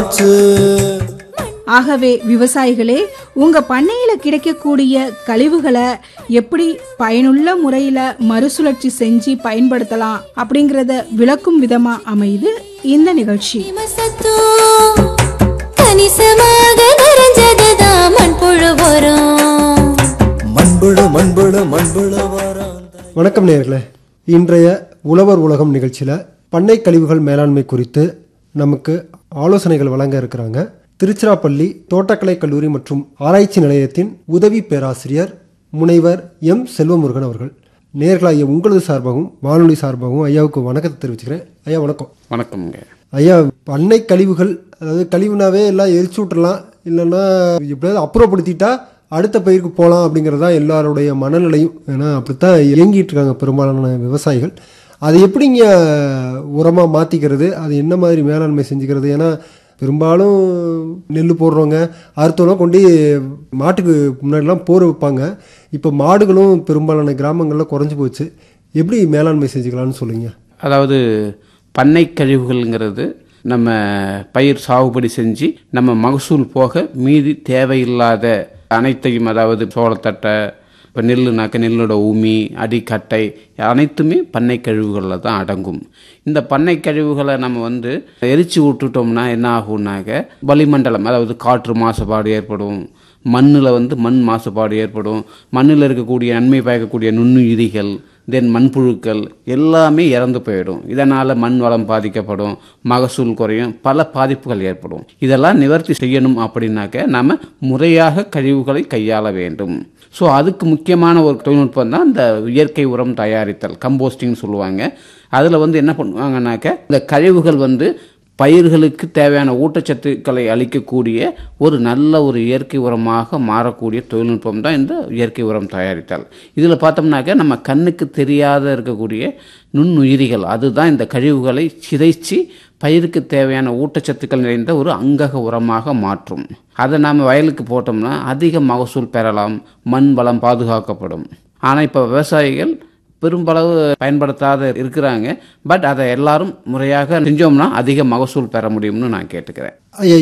ஆச்சு ஆகவே விவசாயிகளே உங்க பண்ணையில கிடைக்கக்கூடிய கழிவுகளை எப்படி பயனுள்ள முறையில மறுசுழற்சி செஞ்சு பயன்படுத்தலாம் அப்படிங்கறத விளக்கும் விதமா அமையுது இந்த நிகழ்ச்சி மசத்தோ கணிசமாக நிறைஞ்சதுதான் மண்புழு உரம் மண்புழு மண்புழு மண்புழு வாரம் வணக்கம் நேயர்களே இன்றைய உழவர் உலகம் நிகழ்ச்சியில் பண்ணை கழிவுகள் மேலாண்மை குறித்து நமக்கு ஆலோசனைகள் வழங்க இருக்கிறாங்க திருச்சிராப்பள்ளி தோட்டக்கலை கல்லூரி மற்றும் ஆராய்ச்சி நிலையத்தின் உதவி பேராசிரியர் முனைவர் எம் செல்வமுருகன் அவர்கள் நேர்களாகிய உங்களது சார்பாகவும் வானொலி சார்பாகவும் ஐயாவுக்கு வணக்கத்தை தெரிவிச்சுக்கிறேன் ஐயா வணக்கம் வணக்கம்ங்க ஐயா பண்ணை கழிவுகள் அதாவது கழிவுனாவே எல்லாம் எரிச்சு விட்டுறலாம் இல்லைன்னா எப்படியாவது அப்புறப்படுத்திட்டா அடுத்த பயிருக்கு போகலாம் அப்படிங்கிறது தான் எல்லாருடைய மனநிலையும் ஏன்னா அப்படித்தான் இயங்கிட்டு இருக்காங்க பெரும்பாலான விவசாயிகள் அதை எப்படிங்க உரமாக மாற்றிக்கிறது அது என்ன மாதிரி மேலாண்மை செஞ்சுக்கிறது ஏன்னா பெரும்பாலும் நெல் போடுறவங்க அறுத்தோலாம் கொண்டு மாட்டுக்கு முன்னாடிலாம் போர் வைப்பாங்க இப்போ மாடுகளும் பெரும்பாலான கிராமங்களில் குறைஞ்சி போச்சு எப்படி மேலாண்மை செஞ்சுக்கலாம்னு சொல்லுங்க அதாவது பண்ணை கழிவுகள்ங்கிறது நம்ம பயிர் சாகுபடி செஞ்சு நம்ம மகசூல் போக மீதி தேவையில்லாத அனைத்தையும் அதாவது சோளத்தட்டை இப்போ நெல்லுனாக்க நெல்லோட உமி அடிக்கட்டை அனைத்துமே பண்ணை கழிவுகளில் தான் அடங்கும் இந்த பண்ணை கழிவுகளை நம்ம வந்து எரிச்சு விட்டுட்டோம்னா என்ன ஆகும்னாக்க வளிமண்டலம் அதாவது காற்று மாசுபாடு ஏற்படும் மண்ணில் வந்து மண் மாசுபாடு ஏற்படும் மண்ணில் இருக்கக்கூடிய நன்மை பயக்கக்கூடிய நுண்ணுயிரிகள் தென் மண்புழுக்கள் எல்லாமே இறந்து போயிடும் இதனால் மண் வளம் பாதிக்கப்படும் மகசூல் குறையும் பல பாதிப்புகள் ஏற்படும் இதெல்லாம் நிவர்த்தி செய்யணும் அப்படின்னாக்க நம்ம முறையாக கழிவுகளை கையாள வேண்டும் ஸோ அதுக்கு முக்கியமான ஒரு தொழில்நுட்பம் தான் இந்த இயற்கை உரம் தயாரித்தல் கம்போஸ்டிங்னு சொல்லுவாங்க அதில் வந்து என்ன பண்ணுவாங்கனாக்க இந்த கழிவுகள் வந்து பயிர்களுக்கு தேவையான ஊட்டச்சத்துக்களை அளிக்கக்கூடிய ஒரு நல்ல ஒரு இயற்கை உரமாக மாறக்கூடிய தொழில்நுட்பம் தான் இந்த இயற்கை உரம் தயாரித்தல் இதில் பார்த்தோம்னாக்க நம்ம கண்ணுக்கு தெரியாத இருக்கக்கூடிய நுண்ணுயிரிகள் அதுதான் இந்த கழிவுகளை சிதைச்சு பயிருக்கு தேவையான ஊட்டச்சத்துக்கள் நிறைந்த ஒரு அங்கக உரமாக மாற்றும் அதை நாம் வயலுக்கு போட்டோம்னா அதிக மகசூல் பெறலாம் மண் வளம் பாதுகாக்கப்படும் ஆனால் இப்போ விவசாயிகள் பெரும்பளவு பயன்படுத்தாத இருக்கிறாங்க பட் அதை எல்லாரும் முறையாக செஞ்சோம்னா அதிக மகசூல் பெற முடியும்னு நான் கேட்டுக்கிறேன் ஐயா